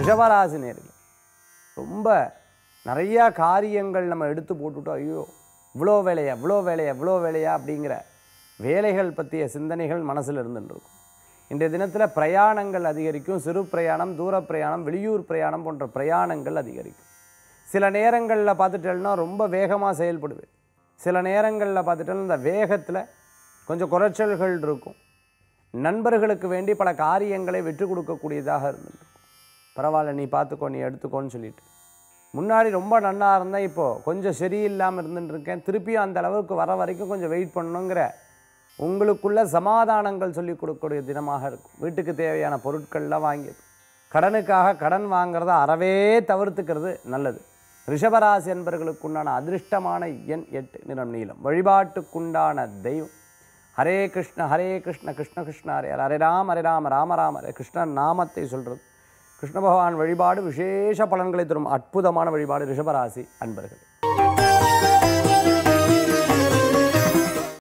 ரிஷபராசி நேரில் ரொம்ப நிறையா காரியங்கள் நம்ம எடுத்து போட்டுட்டோம் ஐயோ இவ்வளோ வேலையா இவ்வளோ வேலையா இவ்வளோ வேலையா அப்படிங்கிற வேலைகள் பற்றிய சிந்தனைகள் மனசில் இருந்துட்டு இருக்கும் இன்றைய தினத்தில் பிரயாணங்கள் அதிகரிக்கும் சிறு பிரயாணம் தூர பிரயாணம் வெளியூர் பிரயாணம் போன்ற பிரயாணங்கள் அதிகரிக்கும் சில நேரங்களில் பார்த்துட்டேன்னா ரொம்ப வேகமாக செயல்படுவேன் சில நேரங்களில் பார்த்துட்டேன்னா இந்த வேகத்தில் கொஞ்சம் குறைச்சல்கள் இருக்கும் நண்பர்களுக்கு வேண்டி பல காரியங்களை விட்டு கொடுக்கக்கூடியதாக இருந்துருக்கும் பரவாயில்ல நீ பார்த்துக்கோ நீ எடுத்துக்கோன்னு சொல்லிட்டு முன்னாடி ரொம்ப நன்னா இருந்தேன் இப்போது கொஞ்சம் சரியில்லாமல் இருந்துட்டு இருக்கேன் திருப்பியும் அந்த அளவுக்கு வர வரைக்கும் கொஞ்சம் வெயிட் பண்ணணுங்கிற உங்களுக்குள்ள சமாதானங்கள் சொல்லி கொடுக்கக்கூடிய தினமாக இருக்கும் வீட்டுக்கு தேவையான பொருட்கள்லாம் வாங்கி கடனுக்காக கடன் வாங்குறத அறவே தவிர்த்துக்கிறது நல்லது ரிஷபராசி என்பர்களுக்குண்டான அதிர்ஷ்டமான எண் எட்டு நிறம் நீளம் வழிபாட்டுக்குண்டான தெய்வம் ஹரே கிருஷ்ண ஹரே கிருஷ்ண கிருஷ்ண கிருஷ்ண ஹரே ஹரே ராம் ஹரே ராம ராம ராம ஹரே கிருஷ்ணன் நாமத்தை சொல்கிறது கிருஷ்ண பகவான் வழிபாடு விசேஷ பலன்களை தரும் அற்புதமான வழிபாடு ரிஷபராசி அன்பர்கள்